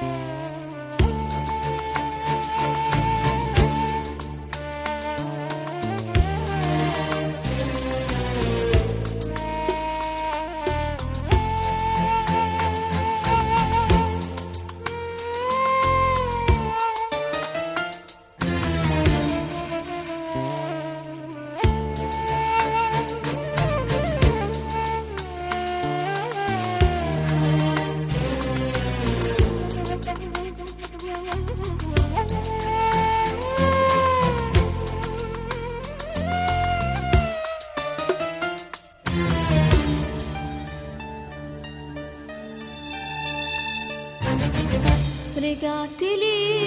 رجعت لي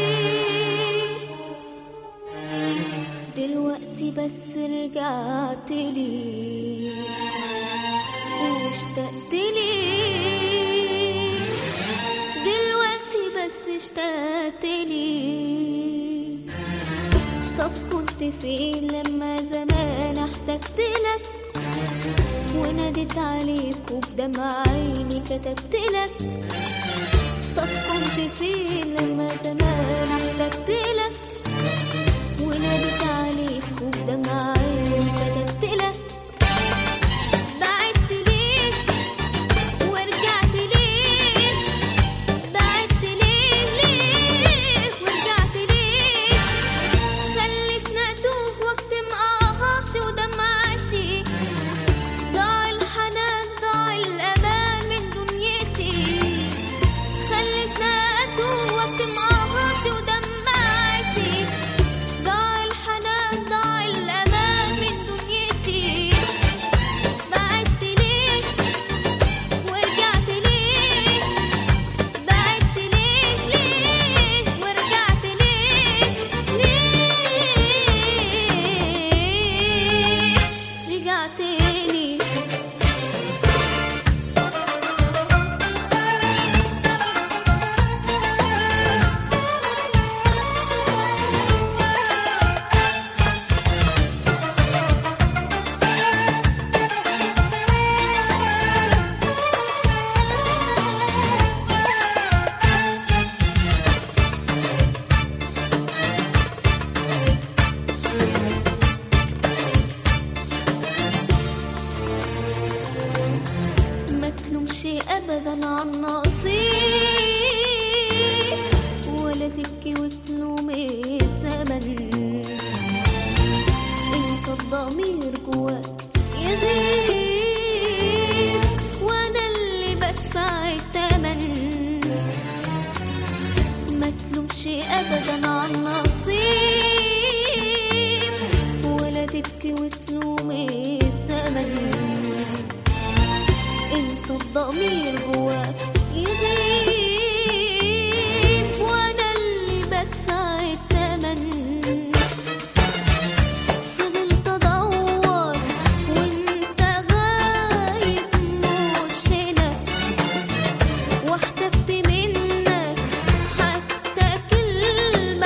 دلوقتي بس رجعت لي واشتقت لي دلوقتي بس اشتقت لي طب كنت فين لما زمان احتجت لك وناديت عليك وبدمع عيني كتبت لك طب كنت فين لما زمان احتجت لك وناديت عليك وبدمع عيني كتبت لك بعدت ليه ورجعت ليه بعدت ليه ليه ورجعت ليه خلتني اتوه واكتم اهاتي ودمعتي ضاع الحنان ضاع الامان من دنيتي خلتني اتوه واكتم اهاتي ودمعتي ضاع الحنان ضاع الامان من دنيتي بعدت ليه ورجعت ليه بعدت ليه ليه ورجعت ليه ليه رجعت لي ما تلومش ابدا عن نصيب ولا تبكي وتلوم الزمن انت الضمير جواك يغيب وانا اللي بدفع الثمن ما تلومش ابدا عن نصيب ولا تبكي وتلوم الزمن انت الضمير جواك يغيب وانا اللي بدفع الثمن فضلت ادور وانت غايب مش هنا واحتجت منك حتى كلمة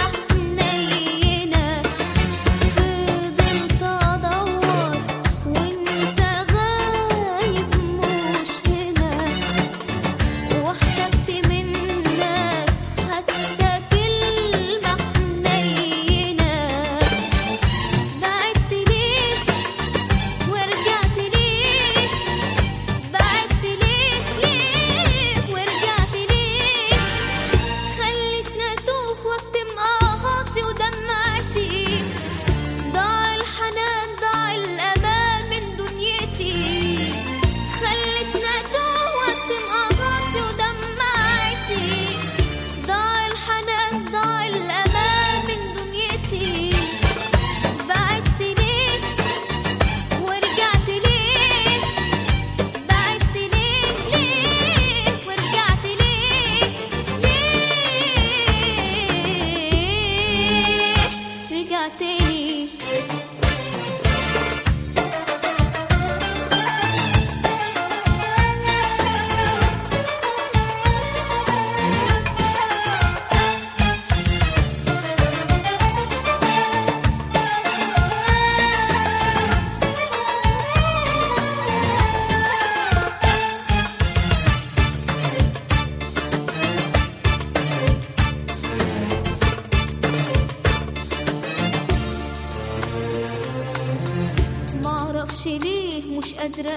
قادرة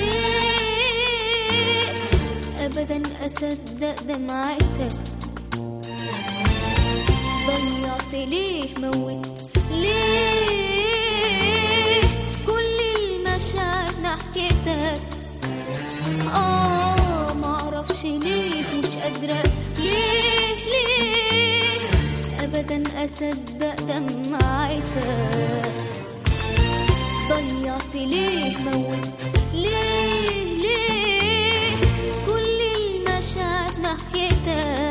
ليه أبدا أصدق دمعتك ضيعت ليه موت ليه كل المشاعر ناحيتك آه معرفش ليه مش قادرة ليه ليه أبدا أصدق دمعتك ضيعت ليه موت ليه ليه كل المشاعر ناحيتك